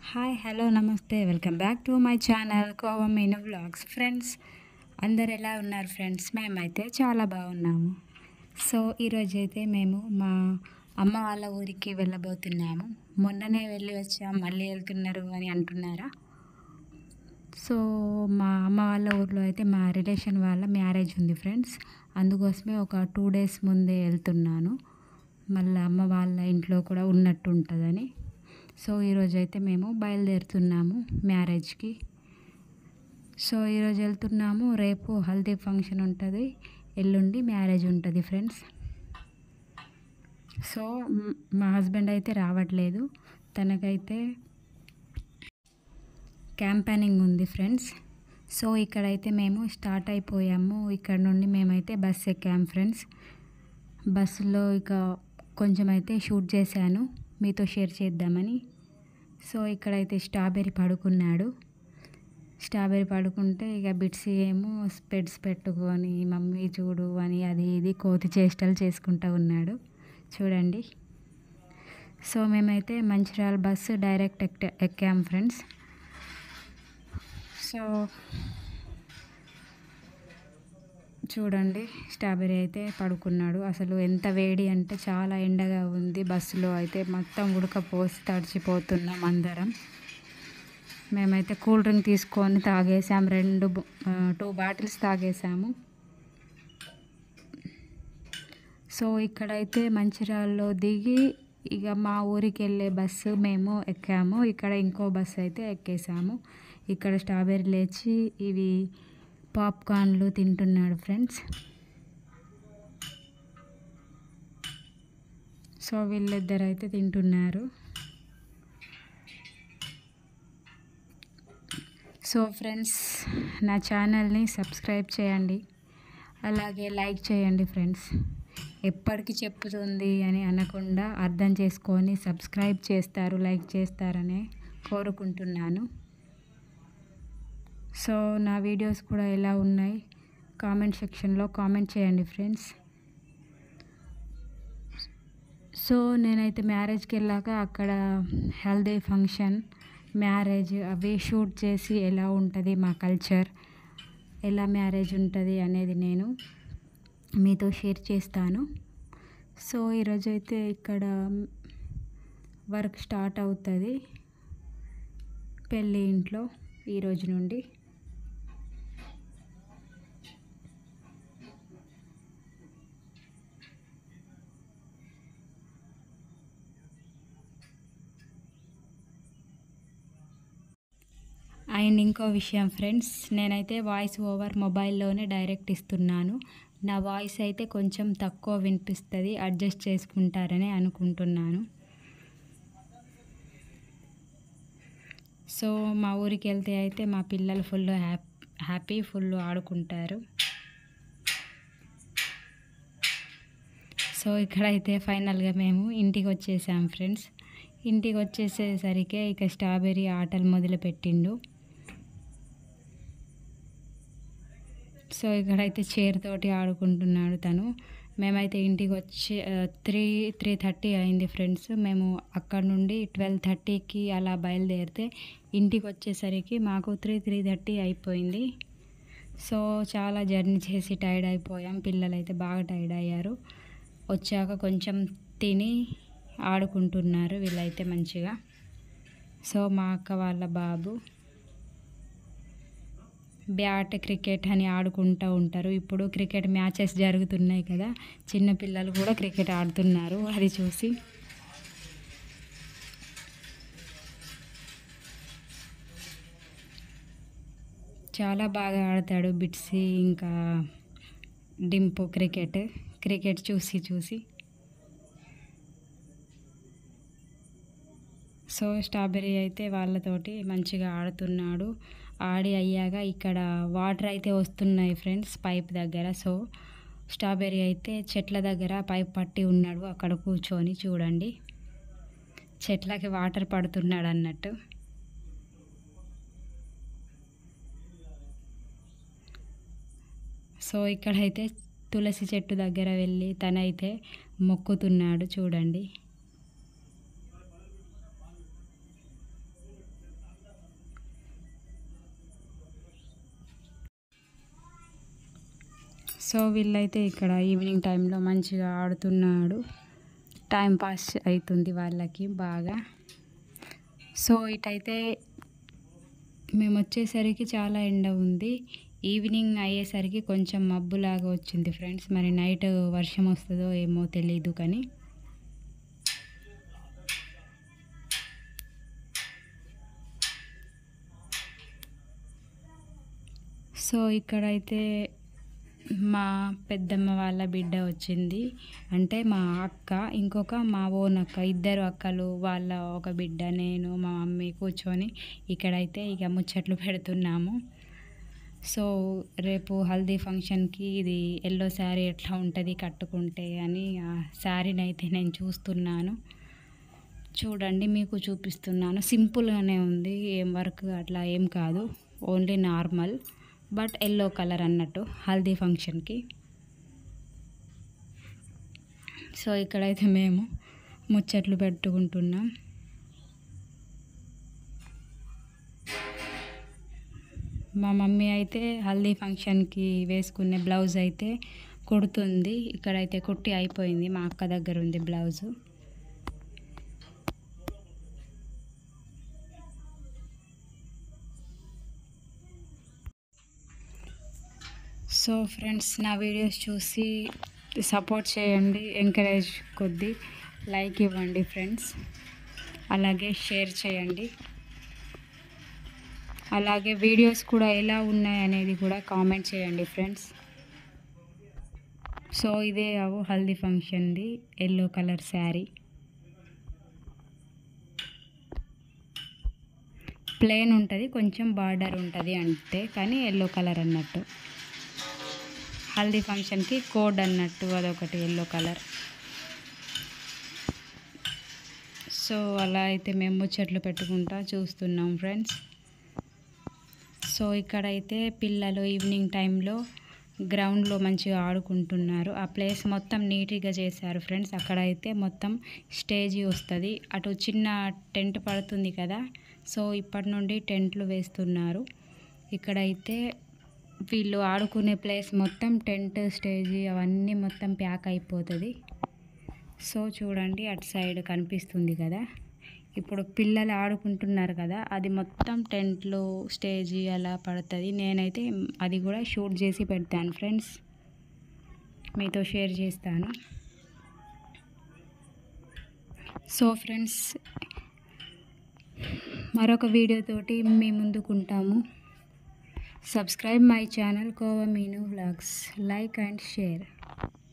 hi hello నమస్తే welcome back to my channel khoa మీను vlogs friends అందరు ఎలా ఉన్నారు ఫ్రెండ్స్ మేమైతే చాలా బాగున్నాము సో ఈరోజు అయితే మేము మా అమ్మ వాళ్ళ ఊరికి వెళ్ళబోతున్నాము మొన్ననే వెళ్ళి వచ్చాం మళ్ళీ వెళ్తున్నారు అని అంటున్నారా సో మా అమ్మ వాళ్ళ ఊర్లో అయితే మా రిలేషన్ వాళ్ళ మ్యారేజ్ ఉంది ఫ్రెండ్స్ అందుకోసమే ఒక టూ డేస్ ముందే వెళ్తున్నాను మళ్ళీ అమ్మ వాళ్ళ ఇంట్లో కూడా ఉన్నట్టు ఉంటుందని సో ఈరోజు అయితే మేము బయలుదేరుతున్నాము మ్యారేజ్కి సో ఈరోజు వెళ్తున్నాము రేపు హల్దీ ఫంక్షన్ ఉంటుంది ఎల్లుండి మ్యారేజ్ ఉంటుంది ఫ్రెండ్స్ సో మ్, మా హస్బెండ్ అయితే రావట్లేదు తనకైతే క్యాంపెయినింగ్ ఉంది ఫ్రెండ్స్ సో ఇక్కడైతే మేము స్టార్ట్ అయిపోయాము ఇక్కడ నుండి మేమైతే బస్ ఎక్కాం ఫ్రెండ్స్ బస్సులో ఇక కొంచెం అయితే షూట్ చేశాను మీతో షేర్ చేద్దామని సో ఇక్కడైతే స్ట్రాబెర్రీ పడుకున్నాడు స్ట్రాబెర్రీ పడుకుంటే ఇక బిట్సీ ఏమో స్పెడ్స్ పెట్టుకొని మమ్మీ చూడు అని అది ఇది కోతి చేష్టలు చేసుకుంటూ ఉన్నాడు చూడండి సో మేమైతే మంచిర్యాల బస్సు డైరెక్ట్ ఎక్క ఎక్కాం ఫ్రెండ్స్ సో చూడండి స్ట్రాబెర్రీ అయితే పడుకున్నాడు అసలు ఎంత వేడి అంటే చాలా ఎండగా ఉంది బస్సులో అయితే మొత్తం ఉడకపోసి తడిచిపోతున్నాం అందరం మేమైతే కూల్ డ్రింక్ తీసుకొని తాగేసాం రెండు టూ బాటిల్స్ తాగేసాము సో ఇక్కడైతే మంచిర్యాలలో దిగి ఇక మా ఊరికి వెళ్ళే బస్సు మేము ఎక్కాము ఇక్కడ ఇంకో బస్సు అయితే ఎక్కేసాము ఇక్కడ స్ట్రాబెర్రీ లేచి ఇవి పాప్కార్న్లు తింటున్నాడు ఫ్రెండ్స్ సో వీళ్ళిద్దరు అయితే తింటున్నారు సో ఫ్రెండ్స్ నా ఛానల్ని సబ్స్క్రైబ్ చేయండి అలాగే లైక్ చేయండి ఫ్రెండ్స్ ఎప్పటికి చెప్పుతుంది అని అనకుండా అర్థం చేసుకొని సబ్స్క్రైబ్ చేస్తారు లైక్ చేస్తారని కోరుకుంటున్నాను సో నా వీడియోస్ కూడా ఎలా ఉన్నాయి కామెంట్ సెక్షన్లో కామెంట్ చేయండి ఫ్రెండ్స్ సో నేనైతే మ్యారేజ్కి వెళ్ళాక అక్కడ హెల్దీ ఫంక్షన్ మ్యారేజ్ అవి షూట్ చేసి ఎలా ఉంటుంది మా కల్చర్ ఎలా మ్యారేజ్ ఉంటుంది అనేది నేను మీతో షేర్ చేస్తాను సో ఈరోజు అయితే ఇక్కడ వర్క్ స్టార్ట్ అవుతుంది పెళ్ళి ఇంట్లో ఈరోజు నుండి అండ్ ఇంకో విషయం ఫ్రెండ్స్ నేనైతే వాయిస్ ఓవర్ మొబైల్లోనే డైరెక్ట్ ఇస్తున్నాను నా వాయిస్ అయితే కొంచెం తక్కువ వినిపిస్తుంది అడ్జస్ట్ చేసుకుంటారని అనుకుంటున్నాను సో మా ఊరికి వెళ్తే అయితే మా పిల్లలు ఫుల్ హ్యాపీ హ్యాపీ ఫుల్ ఆడుకుంటారు సో ఇక్కడైతే ఫైనల్గా మేము ఇంటికి వచ్చేసాం ఫ్రెండ్స్ ఇంటికి వచ్చేసేసరికి ఇక స్ట్రాబెర్రీ ఆటలు మొదలుపెట్టిండు సో ఇక్కడైతే చైర్ తోటి ఆడుకుంటున్నాడు తను మేమైతే ఇంటికి వచ్చి త్రీ త్రీ థర్టీ అయింది ఫ్రెండ్స్ మేము అక్కడ నుండి ట్వెల్వ్ థర్టీకి అలా బయలుదేరితే ఇంటికి వచ్చేసరికి మాకు త్రీ త్రీ థర్టీ అయిపోయింది సో చాలా జర్నీ చేసి టైర్డ్ అయిపోయాం పిల్లలు అయితే బాగా టైర్డ్ అయ్యారు వచ్చాక కొంచెం తిని ఆడుకుంటున్నారు వీళ్ళైతే మంచిగా సో మా అక్క వాళ్ళ బాబు బ్యాట్ క్రికెట్ అని ఆడుకుంటూ ఉంటారు ఇప్పుడు క్రికెట్ మ్యాచెస్ జరుగుతున్నాయి కదా చిన్న పిల్లలు కూడా క్రికెట్ ఆడుతున్నారు అది చూసి చాలా బాగా ఆడతాడు బిట్సీ ఇంకా డింపు క్రికెట్ క్రికెట్ చూసి చూసి సో స్ట్రాబెర్రీ అయితే వాళ్ళతోటి మంచిగా ఆడుతున్నాడు ఆడి అయ్యాక ఇక్కడ వాటర్ అయితే వస్తున్నాయి ఫ్రెండ్స్ పైప్ దగ్గర సో స్ట్రాబెర్రీ అయితే చెట్ల దగ్గర పైప్ పట్టి ఉన్నాడు అక్కడ కూర్చొని చూడండి చెట్లకి వాటర్ పడుతున్నాడు అన్నట్టు సో ఇక్కడైతే తులసి చెట్టు దగ్గర వెళ్ళి తనైతే మొక్కుతున్నాడు చూడండి సో వీళ్ళైతే ఇక్కడ ఈవినింగ్ టైంలో మంచిగా ఆడుతున్నాడు టైం పాస్ అవుతుంది వాళ్ళకి బాగా సో ఇటైతే మేము వచ్చేసరికి చాలా ఎండ ఉంది ఈవినింగ్ అయ్యేసరికి కొంచెం మబ్బులాగా వచ్చింది ఫ్రెండ్స్ మరి నైట్ వర్షం వస్తుందో ఏమో తెలీదు కానీ సో ఇక్కడైతే మా పెద్దమ్మ వాళ్ళ బిడ్డ వచ్చింది అంటే మా అక్క ఇంకొక మా ఓన్ అక్క ఇద్దరు అక్కలు వాళ్ళ ఒక బిడ్డ నేను మా మమ్మీ కూర్చొని ఇక్కడైతే ఇక ముచ్చట్లు పెడుతున్నాము సో రేపు హల్దీ ఫంక్షన్కి ఇది ఎల్లో శారీ ఎట్లా ఉంటుంది కట్టుకుంటే అని ఆ శారీని అయితే నేను చూస్తున్నాను చూడండి మీకు చూపిస్తున్నాను సింపుల్గానే ఉంది ఏం వర్క్ అట్లా ఏం కాదు only normal but yellow colour అన్నట్టు హల్దీ ఫంక్షన్కి సో ఇక్కడైతే మేము ముచ్చట్లు పెట్టుకుంటున్నాం మా మమ్మీ అయితే హల్దీ ఫంక్షన్కి వేసుకునే బ్లౌజ్ అయితే కుడుతుంది ఇక్కడైతే కుట్టి అయిపోయింది మా అక్క దగ్గర ఉంది బ్లౌజు సో ఫ్రెండ్స్ నా వీడియోస్ చూసి సపోర్ట్ చేయండి ఎంకరేజ్ కొద్దీ లైక్ ఇవ్వండి ఫ్రెండ్స్ అలాగే షేర్ చేయండి అలాగే వీడియోస్ కూడా ఎలా ఉన్నాయి అనేది కూడా కామెంట్ చేయండి ఫ్రెండ్స్ సో ఇదే అవు హల్దీ ఫంక్షన్ది ఎల్లో కలర్ శారీ ప్లెయిన్ ఉంటుంది కొంచెం బార్డర్ ఉంటుంది అంతే కానీ ఎల్లో కలర్ అన్నట్టు హల్దీ ఫంక్షన్కి కోడ్ అన్నట్టు అదొకటి ఎల్లో కలర్ సో అలా అయితే మేము ముచ్చట్లు పెట్టుకుంటా చూస్తున్నాం ఫ్రెండ్స్ సో ఇక్కడైతే పిల్లలు ఈవినింగ్ టైంలో గ్రౌండ్లో మంచిగా ఆడుకుంటున్నారు ఆ ప్లేస్ మొత్తం నీట్గా చేశారు ఫ్రెండ్స్ అక్కడైతే మొత్తం స్టేజీ వస్తుంది అటు చిన్న టెంట్ పడుతుంది కదా సో ఇప్పటి నుండి టెంట్లు వేస్తున్నారు ఇక్కడైతే వీళ్ళు ఆడుకునే ప్లేస్ మొత్తం టెంట్ స్టేజీ అవన్నీ మొత్తం ప్యాక్ అయిపోతుంది సో చూడండి అటు సైడ్ కనిపిస్తుంది కదా ఇప్పుడు పిల్లలు ఆడుకుంటున్నారు కదా అది మొత్తం టెంట్లు స్టేజీ అలా పడుతుంది నేనైతే అది కూడా షూట్ చేసి పెడతాను ఫ్రెండ్స్ మీతో షేర్ చేస్తాను సో ఫ్రెండ్స్ మరొక వీడియోతోటి మీ ముందుకుంటాము సబ్స్క్రైబ్ మై ఛానల్ కోవా మీను వ్లాగ్స్ లైక్ అండ్ షేర్